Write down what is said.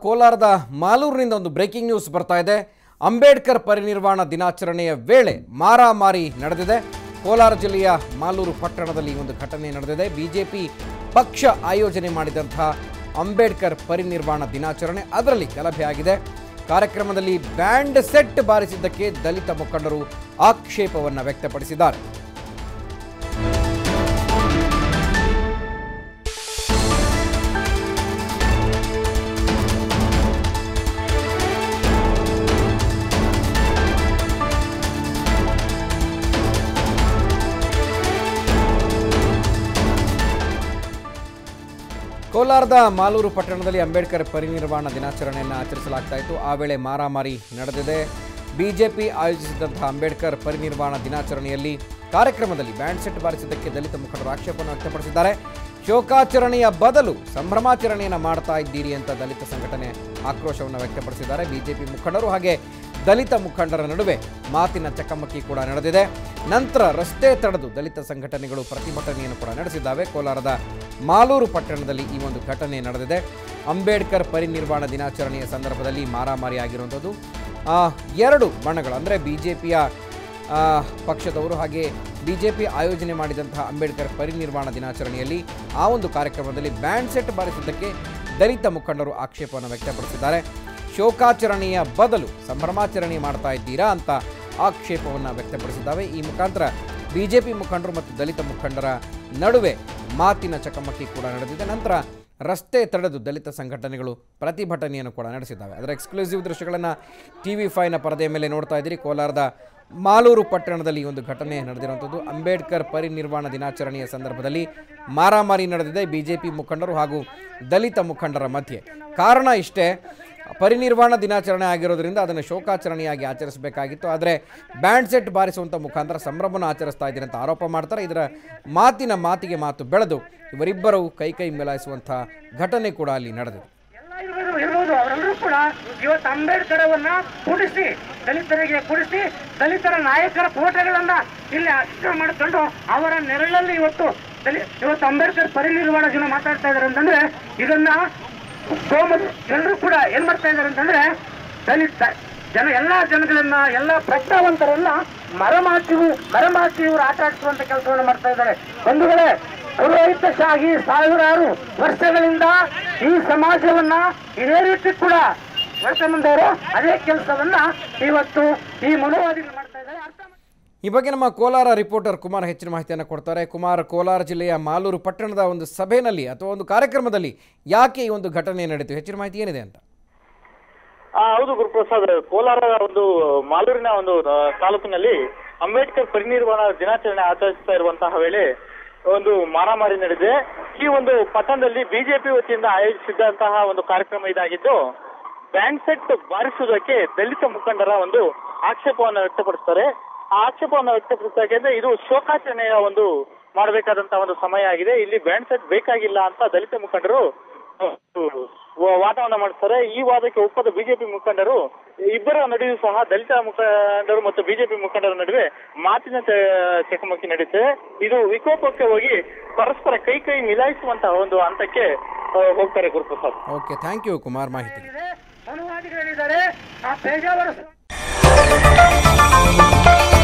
ಕೋಲಾರದ ಮಾಲೂರಿನಿಂದ ಒಂದು breaking news ಬರ್ತಾ ಇದೆ ಅಂಬೇಡ್ಕರ್ ಪರಿನಿರ್ವಾಣ ದಿನಾಚರಣೆಯ ವೇಳೆ ಮಾರಾಮಾರಿ ನಡೆದಿದೆ ಕೋಲಾರ ಜಿಲ್ಲೆಯ ಮಾಲೂರು ಪಟ್ಟಣದಲ್ಲಿ ಈ ಒಂದು ಘಟನೆ ನಡೆದಿದೆ ಬಿಜೆಪಿ ಪಕ್ಷ ಆಯೋಜನೆ ಮಾಡಿದಂತಹ ಅಂಬೇಡ್ಕರ್ ಪರಿನಿರ್ವಾಣ ದಿನಾಚರಣೆ ಅದರಲ್ಲಿ ಗಲಭೆ ಆಗಿದೆ ಕಾರ್ಯಕ್ರಮದಲ್ಲಿ ಬ್ಯಾಂಡ್ ಸೆಟ್ ಬಾರಿಸಿದ್ದಕ್ಕೆ ದಲಿತ ಮುಖಂಡರು ಆಕ್ಷೇಪವನ್ನು ವ್ಯಕ್ತಪಡಿಸಿದ್ದಾರೆ ಕೋಲಾರದ ಮಾಲೂರು ಪಟ್ಟಣದಲ್ಲಿ ಅಂಬೇಡ್ಕರ್ ಪರಿನಿರ್ವಾಣ ದಿನಾಚರಣೆಯನ್ನು ಆಚರಿಸಲಾಗ್ತಾ ಇತ್ತು ಆ ವೇಳೆ ಮಾರಾಮಾರಿ ನಡೆದಿದೆ ಬಿಜೆಪಿ ಆಯೋಜಿಸಿದಂತಹ ಅಂಬೇಡ್ಕರ್ ಪರಿನಿರ್ವಾಣ ದಿನಾಚರಣೆಯಲ್ಲಿ ಕಾರ್ಯಕ್ರಮದಲ್ಲಿ ಬ್ಯಾಂಡ್ ಸೆಟ್ ಬಾರಿಸಿದ್ದಕ್ಕೆ ದಲಿತ ಮುಖಂಡರು ಆಕ್ಷೇಪವನ್ನು ವ್ಯಕ್ತಪಡಿಸಿದ್ದಾರೆ ಶೋಕಾಚರಣೆಯ ಬದಲು ಸಂಭ್ರಮಾಚರಣೆಯನ್ನು ಮಾಡ್ತಾ ಇದ್ದೀರಿ ಅಂತ ದಲಿತ ಸಂಘಟನೆ ಆಕ್ರೋಶವನ್ನು ವ್ಯಕ್ತಪಡಿಸಿದ್ದಾರೆ ಬಿಜೆಪಿ ಮುಖಂಡರು ಹಾಗೆ ದಲಿತ ಮುಖಂಡರ ನಡುವೆ ಮಾತಿನ ಚಕಮಕಿ ಕೂಡ ನಡೆದಿದೆ ನಂತರ ರಸ್ತೆ ತಡೆದು ದಲಿತ ಸಂಘಟನೆಗಳು ಪ್ರತಿಭಟನೆಯನ್ನು ಕೂಡ ನಡೆಸಿದ್ದಾವೆ ಕೋಲಾರದ ಮಾಲೂರು ಪಟ್ಟಣದಲ್ಲಿ ಈ ಒಂದು ಘಟನೆ ನಡೆದಿದೆ ಅಂಬೇಡ್ಕರ್ ಪರಿನಿರ್ವಾಣ ದಿನಾಚರಣೆಯ ಸಂದರ್ಭದಲ್ಲಿ ಮಾರಾಮಾರಿ ಆಗಿರುವಂಥದ್ದು ಆ, ಎರಡು ಬಣಗಳು ಅಂದರೆ ಬಿ ಜೆ ಪಿಯ ಪಕ್ಷದವರು ಹಾಗೆ ಬಿ ಜೆ ಪಿ ಆಯೋಜನೆ ಮಾಡಿದಂತಹ ಅಂಬೇಡ್ಕರ್ ಪರಿನಿರ್ವಾಣ ದಿನಾಚರಣೆಯಲ್ಲಿ ಆ ಒಂದು ಕಾರ್ಯಕ್ರಮದಲ್ಲಿ ಬ್ಯಾಂಡ್ ಸೆಟ್ ಬಾರಿಸಿದ್ದಕ್ಕೆ ದಲಿತ ಮುಖಂಡರು ಆಕ್ಷೇಪವನ್ನು ವ್ಯಕ್ತಪಡಿಸಿದ್ದಾರೆ ಶೋಕಾಚರಣೆಯ ಬದಲು ಸಂಭ್ರಮಾಚರಣೆ ಮಾಡ್ತಾ ಇದ್ದೀರಾ ಅಂತ ಆಕ್ಷೇಪವನ್ನು ವ್ಯಕ್ತಪಡಿಸಿದ್ದಾವೆ ಈ ಮುಖಾಂತರ ಬಿಜೆಪಿ ಮುಖಂಡರು ಮತ್ತು ದಲಿತ ಮುಖಂಡರ ನಡುವೆ ಮಾತಿನ ಚಕಮಕಿ ಕೂಡ ನಡೆದಿದೆ ನಂತರ ರಸ್ತೆ ತಡೆದು ದಲಿತ ಸಂಘಟನೆಗಳು ಪ್ರತಿಭಟನೆಯನ್ನು ಕೂಡ ನಡೆಸಿದ್ದಾವೆ ಅದರ ಎಕ್ಸ್ಕ್ಲೂಸಿವ್ ದೃಶ್ಯಗಳನ್ನು ಟಿ ವಿ ಫೈನ ಪರದೆಯ ಮೇಲೆ ನೋಡ್ತಾ ಇದ್ದೀರಿ ಕೋಲಾರದ ಮಾಲೂರು ಪಟ್ಟಣದಲ್ಲಿ ಈ ಒಂದು ಘಟನೆ ನಡೆದಿರುವಂಥದ್ದು ಅಂಬೇಡ್ಕರ್ ಪರಿನಿರ್ವಾಣ ದಿನಾಚರಣೆಯ ಸಂದರ್ಭದಲ್ಲಿ ಮಾರಾಮಾರಿ ನಡೆದಿದೆ ಬಿಜೆಪಿ ಮುಖಂಡರು ಹಾಗೂ ದಲಿತ ಮುಖಂಡರ ಮಧ್ಯೆ ಕಾರಣ ಇಷ್ಟೇ ಪರಿನಿರ್ವಾಣ ದಿನಾಚರಣೆ ಆಗಿರೋದ್ರಿಂದ ಅದನ್ನು ಶೋಕಾಚರಣೆಯಾಗಿ ಆಚರಿಸಬೇಕಾಗಿತ್ತು ಆದರೆ ಬ್ಯಾಂಡ್ ಸೆಟ್ ಬಾರಿಸುವಂಥ ಮುಖಾಂತರ ಸಂಭ್ರಮವನ್ನು ಆಚರಿಸ್ತಾ ಇದ್ದೀರಿ ಅಂತ ಆರೋಪ ಮಾಡ್ತಾರೆ ಇದರ ಮಾತಿನ ಮಾತಿಗೆ ಮಾತು ಬೆಳೆದು ಇವರಿಬ್ಬರು ಕೈ ಕೈ ಮೇಲಾಯಿಸುವಂಥ ಘಟನೆ ಕೂಡ ಅಲ್ಲಿ ನಡೆದಿದೆ ಎಲ್ಲ ಇರ್ಬೋದು ಇರ್ಬೋದು ಅವರೆಲ್ಲರೂ ಕೂಡ ಇವತ್ತು ಅಂಬೇಡ್ಕರವನ್ನ ಕೂಡಿಸಿ ದಲಿತರಿಗೆ ಕೂಡಿಸಿ ದಲಿತರ ನಾಯಕರ ಫೋಟೋಗಳನ್ನ ಇಲ್ಲಿ ಅರ್ಚನೆ ಮಾಡಿಕೊಂಡು ಅವರ ನೆರಳಲ್ಲಿ ಇವತ್ತು ದಲಿ ಇವತ್ತು ಅಂಬೇಡ್ಕರ್ ಪರಿನಿರ್ವಾಣ ದಿನ ಮಾತಾಡ್ತಾ ಇದಾರೆ ಅಂತಂದ್ರೆ ಇದನ್ನ ಸೋಮರು ಎಲ್ಲರೂ ಕೂಡ ಏನ್ ಮಾಡ್ತಾ ಇದಾರೆ ಅಂತಂದ್ರೆ ದಲಿತ ಜನ ಎಲ್ಲಾ ಜನಗಳನ್ನ ಎಲ್ಲಾ ಪ್ರಜ್ಞಾವಂತರನ್ನ ಮರಮಾಚಿ ಮರಮಾಚಿ ಇವರು ಆಟ ಆಡಿಸುವಂತ ಕೆಲಸವನ್ನು ಮಾಡ್ತಾ ಇದ್ದಾರೆ ಬಂಧುಗಳೇ ಪುರೋಹಿತಶಾಹಿ ಸಾವಿರಾರು ವರ್ಷಗಳಿಂದ ಈ ಸಮಾಜವನ್ನ ಇದೇ ರೀತಿ ಕೂಡ ನಡೆಸ್ಕೊಂಡ್ಬಂದವರು ಅದೇ ಕೆಲಸವನ್ನ ಇವತ್ತು ಈ ಮನೋವಾದಿಗಳು ಮಾಡ್ತಾ ಇದ್ದಾರೆ ಅರ್ಥ ಮಾಡ್ಕೊಳ್ಳಿ. ಈ ಬಗ್ಗೆ ನಮ್ಮ ಕೋಲಾರ ರಿಪೋರ್ಟರ್ ಕುಮಾರ್ ಹೆಚ್ಚಿನ ಮಾಹಿತಿಯನ್ನು ಕೊಡ್ತಾರೆ ಕುಮಾರ್ ಕೋಲಾರ ಜಿಲ್ಲೆಯ ಮಾಲೂರು ಪಟ್ಟಣದ ಒಂದು ಸಭೆಯಲ್ಲಿ ಅಥವಾ ಒಂದು ಕಾರ್ಯಕ್ರಮದಲ್ಲಿ ಯಾಕೆ ಈ ಒಂದು ಘಟನೆ ನಡೀತು ಹೆಚ್ಚಿನ ಮಾಹಿತಿ ಏನಿದೆ ಅಂತ ಆ, ಹೌದು ಗುರುಪ್ರಸಾದ್ ಕೋಲಾರ ಒಂದು ಮಾಲೂರಿನ ಒಂದು ಆ, ತಾಲೂಕಿನಲ್ಲಿ ಅಂಬೇಡ್ಕರ್ ಪರಿನಿರ್ವಾಣ ದಿನಾಚರಣೆ ಆಚರಿಸ್ತಾ ಇರುವಂತಹ ವೇಳೆ ಒಂದು ಮಾರಾಮಾರಿ ನಡೆದಿದೆ ಈ ಒಂದು ಪಟ್ಟಣದಲ್ಲಿ ಬಿಜೆಪಿ ವತಿಯಿಂದ ಆಯೋಜಿಸಿದಂತಹ ಒಂದು ಕಾರ್ಯಕ್ರಮ ಇದಾಗಿದ್ದು ಬ್ಯಾಂಡ್ ಸೆಟ್ ಬಾರಿಸುವುದಕ್ಕೆ ದಲಿತ ಮುಖಂಡರ ಒಂದು ಆಕ್ಷೇಪವನ್ನು ವ್ಯಕ್ತಪಡಿಸ್ತಾರೆ ಆ ಆಕ್ಷೇಪವನ್ನು ವ್ಯಕ್ತಪಡಿಸಿದಾಗೆ ಇದು ಶೋಕಾಚರಣೆಯ ಒಂದು ಮಾಡಬೇಕಾದಂತಹ ಒಂದು ಸಮಯ ಆಗಿದೆ ಇಲ್ಲಿ ಬ್ಯಾಂಡ್ ಸೆಟ್ ಬೇಕಾಗಿಲ್ಲ ಅಂತ ದಲಿತ ಮುಖಂಡರು ವ- ವಾದವನ್ನ ಮಾಡ್ತಾರೆ ಈ ವಾದಕ್ಕೆ ಒಪ್ಪದ ಬಿಜೆಪಿ ಮುಖಂಡರು ಇಬ್ಬರ ನಡುವೆ ಸಹ ದಲಿತ ಮುಖಂಡರು ಮತ್ತು ಬಿಜೆಪಿ ಮುಖಂಡರ ನಡುವೆ ಮಾತಿನ ಚ- ಚಕಮಕಿ ನಡೆಯುತ್ತೆ ಇದು ವಿಕೋಪಕ್ಕೆ ಹೋಗಿ ಪರಸ್ಪರ ಕೈ ಕೈ ಮಿಲಾಯಿಸುವಂತಹ ಒಂದು ಹಂತಕ್ಕೆ ಆ, ಹೋಗ್ತಾರೆ Guruprasad okay thank you Kumar ಮಾಹಿತಿ ಇದೆ. ಮನುವಾದಿಗಳೇನಿದ್ದಾರೆ ಆ ಪೇಜಾವರ